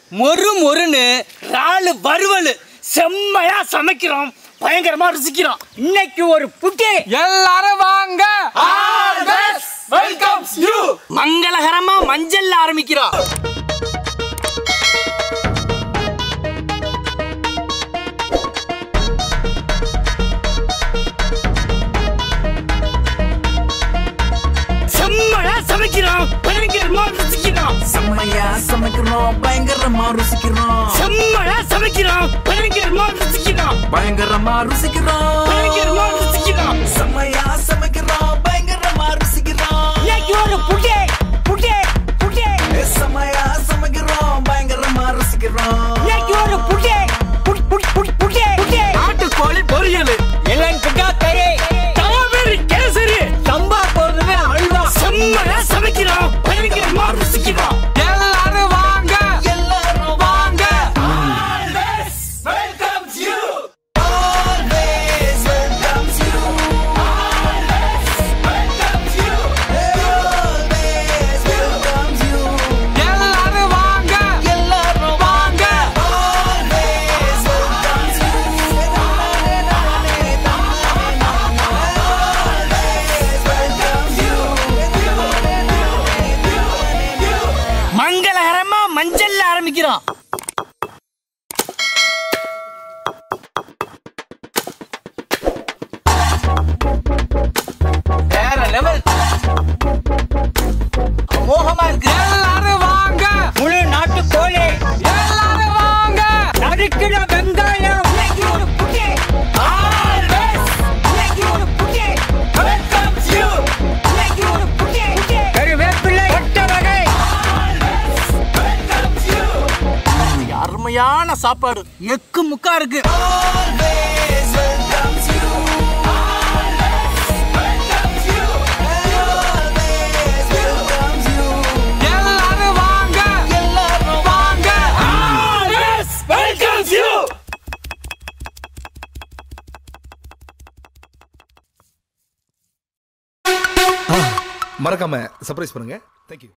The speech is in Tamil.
மொறு மொறுன்னு ராலு வறுவல் செம்மையா சமைக்கிறோம் பயங்கரமா ருசிக்கிறோம் இன்னைக்கு ஒரு புட்டி எல்லாரும் வாங்க வெல்கம்ஸ் யூ மங்களகரமா மஞ்சள் ஆரம்பிக்கிறோம் செம்மையா சமைக்கிறோம் பயங்கரமா ருசிக்கிறோம் செம்மையா சமைக்கிறோம் பயங்கரமா ருசிக்கிறோம் செம்மையா சமைக்கிறோம் பயங்கரமா ருசிக்கிறோம் பயங்கரமா ருசிக்கிறோம் பயங்கரமா ருசிக்கிறோம் செம்மையா சமைக்கிறோம் பயங்கரமா ருசிக்கிறோம் இன்னைக்கு ஒரு புட்டி புட்டி புட்டி ஏ, செம்மையா சமைக்கிறோம் பயங்கரமா ருசிக்கிறோம் இன்னைக்கு ஒரு புட்டி புட்டி புட்டி புட்டி புட்டி புட்டி நாட்டுக்கோழி பொரியல் இளம்பிக்கா கறி தாவரி கேசரி சம்பா போடுறது அல்வா செம்மையா சமைக்கிறோம் பயங்கரமா ருசிக்கிறோம் எல்லாரும் வாங்க எல்லாரும் வாங்க welcomes you always welcomes you always welcomes you எல்லாரும் வாங்க எல்லாரும் வாங்க always welcomes you மங்களகரமா மஞ்சள்ல ஆரம்பிக்கிறோம் வேற லெவல் அமோகமா இருக்கு எல்லாரும் வாங்க முழு நாட்டு கோழி எல்லாரும் வாங்க நறுக்கிற வெங்காயம் இன்னைக்கு ஒரு புட்டி ஆல்வேஸ் இன்னைக்கு ஒரு புட்டி வெல்கம்ஸ் யூ இன்னைக்கு ஒரு புட்டி கருவேப்பிலை கொட்ட வகை ஆல்வேஸ் வெல்கம்ஸ் யூ அருமையான சாப்பாடு எக்கு முக்கா இருக்கு always welcomes you always welcomes you always welcomes you எல்லாரும் வாங்க எல்லாரும் வாங்க ஆல்வேஸ் வெல்கம்ஸ் யூ மறக்காம சர்ப்ரைஸ் பண்ணுங்க தேங்க்யூ